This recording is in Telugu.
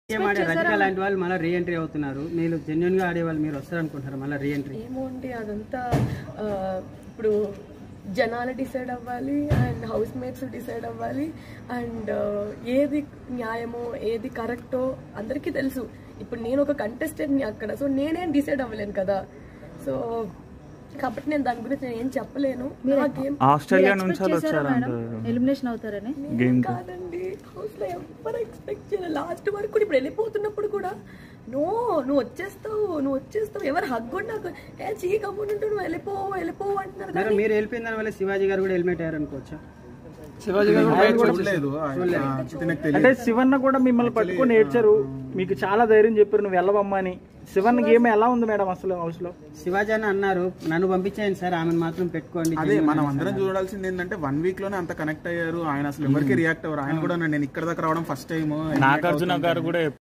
గేమ్ ఆడే రజిక లాంటి వాళ్ళు మళ్ళీ రీఎంట్రీ అవుతున్నారు మీరు జెన్యున్ గా ఆడే వాళ్ళు మీరు వస్తారు అనుకుంటారు మళ్ళీ రీఎంట్రీ ఏమో అండి అదంతా ఆ, ఇప్పుడు జనాలు డిసైడ్ అవ్వాలి అండ్ హౌస్ మేట్స్ డిసైడ్ అవ్వాలి అండ్ ఏది న్యాయమో ఏది కరెక్టో అందరికీ తెలుసు ఇప్పుడు నేను ఒక కంటెస్టెంట్ని అక్కడ సో నేనేం డిసైడ్ అవ్వలేను కదా సో కాబట్టి నేను దాని గురించి నేను ఏం చెప్పలేను నాకేం ఆస్ట్రేలియా నుంచి వాళ్ళు వచ్చారంట ఎలిమినేషన్ అవుతారని నేను కాదండి హౌస్ లో ఎవరు ఎక్స్పెక్ట్ చేయలేదు లాస్ట్ వరకు కూడా ఇప్పుడు వెళ్ళిపోతున్నప్పుడు కూడా నో నువ్వు వచ్చేస్తావు నువ్వు వచ్చేస్తావు ఎవరు హగ్గు నాకు ఏ చీ కమ్ముడు నువ్వు వెళ్ళిపో వెళ్ళిపో అంటున్నారు మరి మీరు వెళ్ళిపోయిన దాని వల్ల శివాజీ గారు కూడా హెల్మెట్ అయ్యారు అనుకోవచ్చా శివాజీ గారు బయట చూడలేదు ఆయన- తినకు తెలియదు అంటే శివన్న కూడా మిమ్మల్ని పట్టుకొని ఏడ్చారు మీకు చాలా ధైర్యం చెప్పారు నువ్వు వెళ్ళవమ్మా అని శివన్ గేమ్ ఎలా ఉంది మేడం అసలు హౌస్ లో శివాజీ అని అన్నారు నన్ను పంపించేయండి సార్ ఆమెను మాత్రం పెట్టుకోండి అదే మనం అందరం చూడాల్సింది ఏంటంటే వన్ వీక్ లోనే అంత కనెక్ట్ అయ్యారు ఆయన అసలు ఎవరికి రియాక్ట్ అవ్వరు ఆయన కూడా నేను ఇక్కడ దాకా రావడం ఫస్ట్ టైం నాగార్జున గారు కూడా